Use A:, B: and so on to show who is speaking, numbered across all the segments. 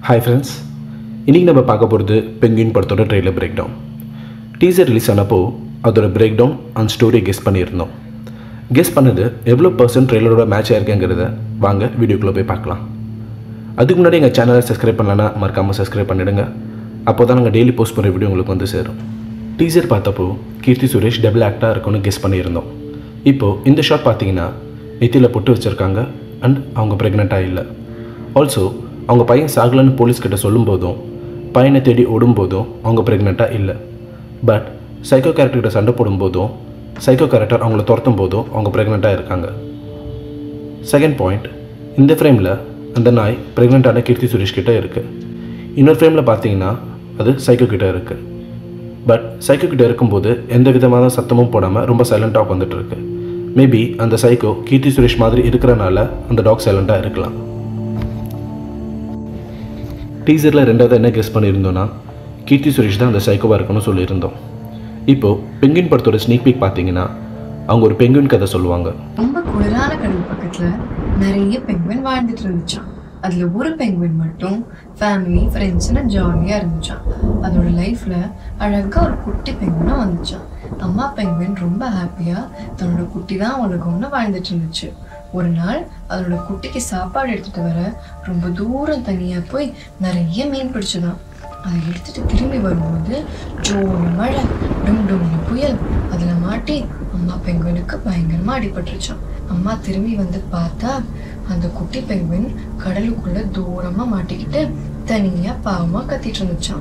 A: hi friends இன்றைக்கி நம்ம பார்க்க போகிறது பெங்குயின் படத்தோட trailer breakdown teaser release ஆனப்போ அதோட பிரேக் டவுன் அந்த ஸ்டோரியை கெஸ் பண்ணியிருந்தோம் கெஸ் பண்ணது எவ்வளோ பர்சன்ட் ட்ரெயிலரோட மேட்ச் ஆயிருக்குங்கிறத வாங்க வீடியோக்குள்ளே போய் பார்க்கலாம் அதுக்கு முன்னாடி எங்கள் சேனலை சப்ஸ்கிரைப் பண்ணலன்னா மறக்காமல் சப்ஸ்கிரைப் பண்ணிடுங்க அப்போ தான் நாங்கள் டெய்லி போஸ்ட் பண்ணுற வீடியோ உங்களுக்கு வந்து சேரும் டீசர் பார்த்தப்போ கீர்த்தி சுரேஷ் டபுள் ஆக்டாக இருக்கும்னு கெஸ் பண்ணியிருந்தோம் இப்போது இந்த ஷாட் பார்த்தீங்கன்னா நெத்தியில் பொட்டு வச்சுருக்காங்க அண்ட் அவங்க ப்ரெக்னெண்ட்டாக இல்லை ஆல்சோ அவங்க பையன் சாகலன்னு போலீஸ்கிட்ட சொல்லும்போதும் பையனை தேடி ஓடும்போதும் அவங்க ப்ரெக்னெண்ட்டாக இல்லை பட் சைக்கோ கேரக்டர்கிட்ட சண்டை போடும்போதும் சைக்கோ கேரக்டர் அவங்கள துரத்தும் போதும் அவங்க ப்ரெக்னெண்ட்டாக இருக்காங்க செகண்ட் பாயிண்ட் இந்த ஃப்ரேமில் அந்த நாய் ப்ரெக்னெண்ட்டான கீர்த்தி சுரேஷ் கிட்ட இருக்குது இன்னொரு ஃப்ரேமில் பார்த்தீங்கன்னா அது சைக்கோ கிட்ட இருக்குது பட் சைக்கோ கிட்ட இருக்கும்போது எந்த விதமான சத்தமும் போடாமல் ரொம்ப சைலண்ட்டாக உட்காந்துட்டு இருக்கு மேபி அந்த சைக்கோ கீர்த்தி சுரேஷ் மாதிரி இருக்கிறனால அந்த டாக் சைலண்ட்டாக இருக்கலாம் டீசரில் ரெண்டாவது என்ன கெஸ் பண்ணியிருந்தோன்னா கீர்த்தி சுரேஷ் தான் அந்த சைக்கோவாக இருக்குன்னு சொல்லியிருந்தோம் இப்போது பெங்குயின் படத்தோட ஸ்னீக் பீக் பார்த்தீங்கன்னா அவங்க ஒரு பெங்குயின் கதை சொல்லுவாங்க
B: ரொம்ப குளிரான கடல் பக்கத்துல நிறைய பெங்குவின் வாழ்ந்துட்டு இருந்துச்சான் அதுல ஒரு பெங்குவின் மட்டும் ஃபேமிலி ஃப்ரெண்ட்ஸ்னு ஜாலியா இருந்துச்சான் அதோட லைஃப்ல அழகா ஒரு குட்டி பெங்குவினும் வந்துச்சான் அம்மா பெங்குவின் ரொம்ப ஹாப்பியா தன்னோட குட்டி தான் உலகம்னு வாழ்ந்துட்டு இருந்துச்சு ஒரு நாள் அதோட குட்டிக்கு சாப்பாடு எடுத்துட்டு வர ரொம்ப தூரம் தனியா போய் நிறைய மீன் பிடிச்சதாம் அதை எடுத்துட்டு திரும்பி வரும்போது ஜோனு மழை டும் டும்னு புயல் அதுல மாட்டி அம்மா பெங்குவினுக்கு பயங்கரமா அடிபட்டுருச்சான் அம்மா திரும்பி வந்து பார்த்தா அந்த குட்டி பெங்குவின் கடலுக்குள்ள தூரமா மாட்டிக்கிட்டு தனியா பாவமா கத்திட்டு இருந்துச்சான்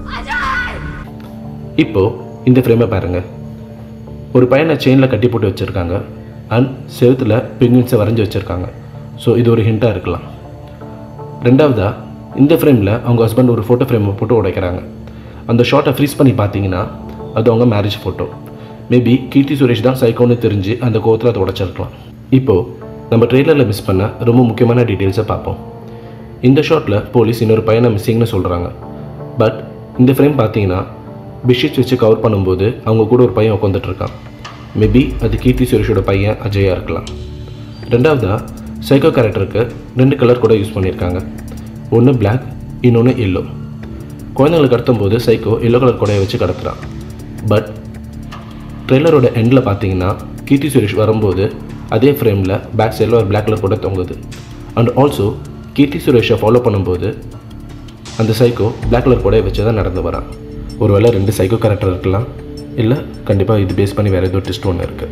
A: இப்போது இந்த ஃப்ரேமை பாருங்கள் ஒரு பையனை செயினில் கட்டி போட்டு வச்சுருக்காங்க அண்ட் செவுத்தில் பெங்குயின்ஸை வரைஞ்சி வச்சுருக்காங்க ஸோ இது ஒரு ஹிண்ட்டாக இருக்கலாம் ரெண்டாவதா இந்த ஃப்ரேமில் அவங்க ஹஸ்பண்ட் ஒரு ஃபோட்டோ ஃப்ரேமை போட்டு உடைக்கிறாங்க அந்த ஷார்ட்டை ஃப்ரீஸ் பண்ணி பார்த்தீங்கன்னா அது அவங்க marriage photo maybe Keerthy Suresh தான் சைக்கோன்னு தெரிஞ்சு அந்த கோவத்தில் அதை உடைச்சிருக்கலாம் இப்போது நம்ம ட்ரெய்லரில் மிஸ் பண்ண ரொம்ப முக்கியமான டீட்டெயில்ஸை பார்ப்போம் இந்த ஷாட்டில் போலீஸ் இன்னொரு பையனை மிஸ்ஸிங்னு சொல்கிறாங்க பட் இந்த ஃப்ரேம் பார்த்தீங்கன்னா பெட்ஷீட்ஸ் வச்சு கவர் பண்ணும்போது அவங்க கூட ஒரு பையன் உட்காந்துட்டு இருக்கான் மேபி அது கீர்த்தி சுரேஷோட பையன் அஜயா இருக்கலாம் ரெண்டாவதாக சைக்கோ கேரக்டருக்கு ரெண்டு கலர் கூட யூஸ் பண்ணியிருக்காங்க ஒன்று Black இன்னொன்று எல்லோ குழந்தைங்களுக்கு கடத்தும்போது சைக்கோ எல்லோ கலர் கூடையை வச்சு கடத்துறான் பட் ட்ரெய்லரோட எண்டில் பார்த்தீங்கன்னா கீர்த்தி சுரேஷ் வரும்போது அதே ஃப்ரேமில் பேக் சைடில் ஒரு Black கலர் கூட தொங்குது அண்ட் ஆல்சோ கீர்த்தி சுரேஷை ஃபாலோ பண்ணும்போது அந்த சைக்கோ Black கலர் கூடையை வச்சு தான் நடந்து வரான் ஒருவேளை ரெண்டு சைக்கோ கேரக்டர் இருக்கலாம் இல்லை கண்டிப்பாக இது பேஸ் பண்ணி வேறு ஏதோ டெஸ்ட் ஒன்று இருக்குது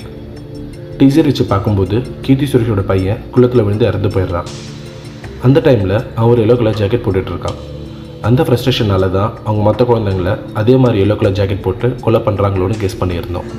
A: டீசர் வச்சு பார்க்கும்போது கீர்த்தி சுரேஷோட பையன் குளத்தில் விழுந்து இறந்து போயிடுறான் அந்த டைமில் அவன் ஒரு எல்லோ கலர் ஜாக்கெட் போட்டுட்டு இருக்கான் அந்த ஃப்ரஸ்ட்ரேஷனால தான் அவங்க மற்ற குழந்தைங்கள அதே மாதிரி எல்லோ கலர் ஜாக்கெட் போட்டு கொலை பண்ணுறாங்களோன்னு கெஸ் பண்ணியிருந்தோம்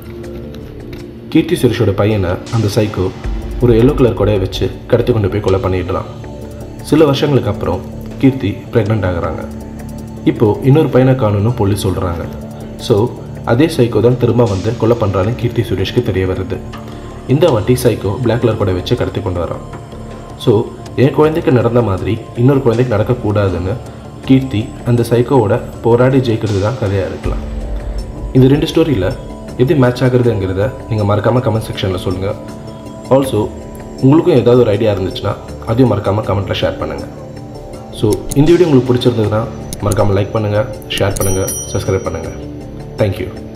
A: கீர்த்தி சுரேஷோட பையனை அந்த சைக்கோ ஒரு எல்லோ கலர் கொடையை வச்சு கடத்தி கொண்டு போய் கொலை பண்ணிடுறான் சில வருஷங்களுக்கு அப்புறம் கீர்த்தி ப்ரெக்னென்ட் ஆகுறாங்க இப்போது இன்னொரு பையனை காணும்னு போலீஸ் சொல்கிறாங்க ஸோ அதே சைக்கோ தான் திரும்ப வந்து கொலை பண்ணுறான்னு கீர்த்தி சுரேஷ்க்கு தெரிய வருது இந்த வாட்டி சைக்கோ Black கலர் கொடை வச்சு கடத்தி கொண்டு வரான் ஸோ என் குழந்தைக்கு நடந்த மாதிரி இன்னொரு குழந்தைக்கு நடக்கக்கூடாதுன்னு கீர்த்தி அந்த சைக்கோவோட போராடி ஜெயிக்கிறது தான் கதையாக இருக்கலாம் இந்த ரெண்டு ஸ்டோரியில் எது மேட்ச் ஆகுறதுங்கிறத நீங்கள் மறக்காமல் கமெண்ட் செக்ஷனில் சொல்லுங்கள் ஆல்சோ உங்களுக்கும் ஏதாவது ஒரு ஐடியா இருந்துச்சுன்னா அதையும் மறக்காமல் கமெண்ட்டில் ஷேர் பண்ணுங்கள் ஸோ இந்த வீடியோ உங்களுக்கு பிடிச்சிருந்ததுன்னா மறக்காமல் லைக் பண்ணுங்கள் ஷேர் பண்ணுங்கள் சப்ஸ்கிரைப் பண்ணுங்கள் தேங்க்யூ